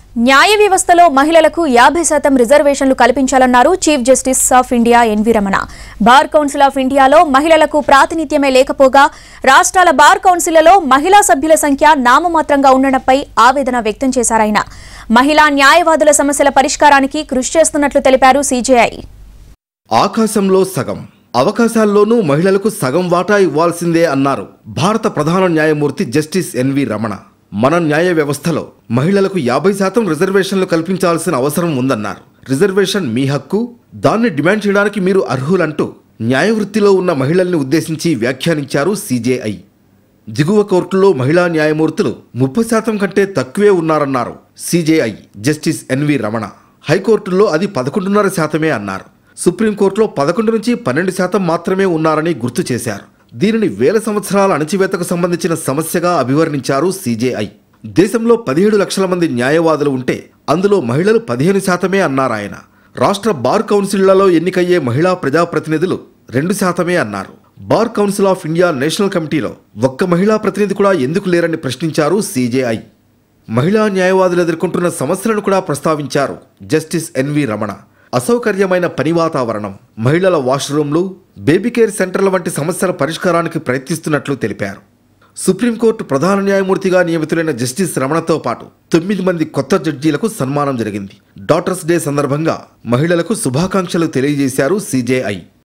న్యాయ వ్యవస్థలో మహిళలకు యాభై శాతం రిజర్వేషన్లు కల్పించాలన్నారు chief justice of India NV Ramana bar council of ఇండియాలో మహిళలకు ప్రాతినిధ్యమే లేకపోగా రాష్ట్రాల బార్ కౌన్సిల్లో మహిళా సభ్యుల సంఖ్య నామమాత్రంగా ఉండడంపై ఆవేదన వ్యక్తం చేశారాయన మహిళా న్యాయవాదుల సమస్యల పరిష్కారానికి కృషి చేస్తున్నట్లు తెలిపారు సీజేఐ ఆకాశంలో సగం అవకాశాల్లోనూ మహిళలకు సగం వాటా ఇవ్వాల్సిందే అన్నారు భారత ప్రధాన న్యాయమూర్తి జస్టిస్ ఎన్వి రమణ మన న్యాయ వ్యవస్థలో మహిళలకు యాభై శాతం రిజర్వేషన్లు కల్పించాల్సిన అవసరం ఉందన్నారు రిజర్వేషన్ మీ హక్కు దాన్ని డిమాండ్ చేయడానికి మీరు అర్హులంటూ న్యాయవృత్తిలో ఉన్న మహిళల్ని ఉద్దేశించి వ్యాఖ్యానించారు సీజేఐ దిగువ కోర్టులో మహిళా న్యాయమూర్తులు ముప్పై శాతం కంటే తక్కువే ఉన్నారన్నారు సీజేఐ జస్టిస్ ఎన్వి రమణ హైకోర్టులో అది పదకొండున్నర శాతమే అన్నారు సుప్రీంకోర్టులో పదకొండు నుంచి పన్నెండు శాతం మాత్రమే ఉన్నారని గుర్తు చేశారు దీనిని వేల సంవత్సరాల అణచివేతకు సంబంధించిన సమస్యగా అభివర్ణించారు సీజేఐ దేశంలో పదిహేడు లక్షల మంది న్యాయవాదులు ఉంటే అందులో మహిళలు పదిహేను శాతమే అన్నారాయన రాష్ట్ర బార్ కౌన్సిళ్లలో ఎన్నికయ్యే మహిళా ప్రజాప్రతినిధులు రెండు శాతమే అన్నారు bar council of India national కమిటీలో ఒక్క మహిళా ప్రతినిధి కూడా ఎందుకు లేరని ప్రశ్నించారు సీజేఐ మహిళా న్యాయవాదులు ఎదుర్కొంటున్న సమస్యలను కూడా ప్రస్తావించారు జస్టిస్ ఎన్వి రమణ అసౌకర్యమైన పని వాతావరణం మహిళల వాష్రూమ్లు బేబీ కేర్ సెంటర్ల వంటి సమస్యల పరిష్కారానికి ప్రయత్నిస్తున్నట్లు తెలిపారు సుప్రీంకోర్టు ప్రధాన న్యాయమూర్తిగా నియమితులైన జస్టిస్ రమణతో పాటు తొమ్మిది మంది కొత్త జడ్జీలకు సన్మానం జరిగింది డాటర్స్ డే సందర్భంగా మహిళలకు శుభాకాంక్షలు తెలియజేశారు సీజేఐ